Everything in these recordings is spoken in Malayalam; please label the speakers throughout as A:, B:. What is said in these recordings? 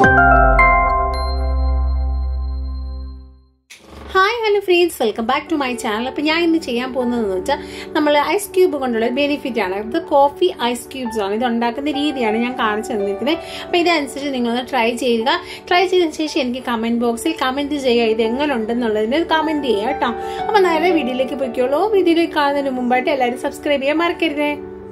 A: hi hello friends welcome back to my channel അപ്പോൾ ഞാൻ ഇന്ന് ചെയ്യാൻ പോകുന്നതെന്ന് വെച്ചാൽ നമ്മൾ ഐസ് ക്യൂബ് കൊണ്ടുള്ള ബെനിഫിറ്റ് ആണ് ഇത് കോഫി ഐസ് ക്യൂബ്സ് ആണ് ഇത് ഉണ്ടാക്കുന്ന രീതിയാണ് ഞാൻ കാണിച്ചു തന്നിരിക്കുന്നത് അപ്പോൾ ഇതനുസരിച്ച് നിങ്ങളൊന്ന് ട്രൈ ചെയ്യുക ട്രൈ ചെയ്തതിന് ശേഷം എനിക്ക് കമൻറ്റ് ബോക്സിൽ കമൻറ്റ് ചെയ്യുക ഇത് എങ്ങനെ ഉണ്ടെന്നുള്ളതിന് കമൻറ്റ് ചെയ്യുക കേട്ടോ അപ്പോൾ നേരെ വീഡിയോയിലേക്ക് പോയിക്കോളൂ വീഡിയോയിലേക്ക് കാണുന്നതിന് മുമ്പായിട്ട് എല്ലാവരും സബ്സ്ക്രൈബ് ചെയ്യാൻ മറക്കരുതേ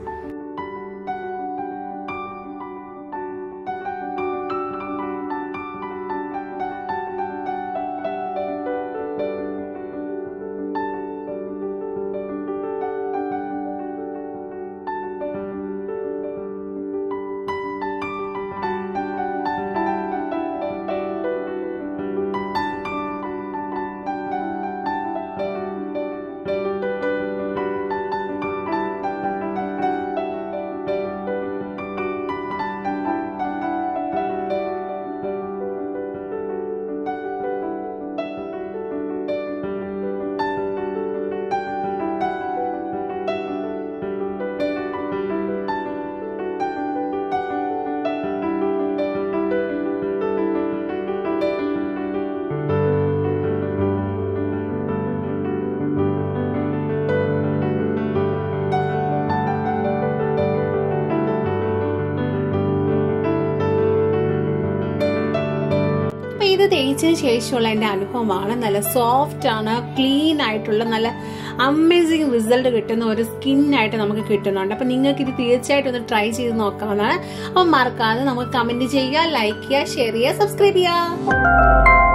A: അപ്പൊ ഇത് തേച്ചതിന് ശേഷമുള്ള എൻ്റെ അനുഭവമാണ് നല്ല സോഫ്റ്റ് ആണ് ക്ലീൻ ആയിട്ടുള്ള നല്ല അമേസിങ് റിസൾട്ട് കിട്ടുന്ന ഒരു സ്കിന്നായിട്ട് നമുക്ക് കിട്ടുന്നുണ്ട് അപ്പൊ നിങ്ങൾക്ക് ഇത് തീർച്ചയായിട്ടും ഒന്ന് ട്രൈ ചെയ്ത് നോക്കാവുന്നതാണ് അപ്പം മറക്കാതെ നമുക്ക് കമന്റ് ചെയ്യുക ലൈക്ക് ചെയ്യുക ഷെയർ ചെയ്യുക സബ്സ്ക്രൈബ് ചെയ്യുക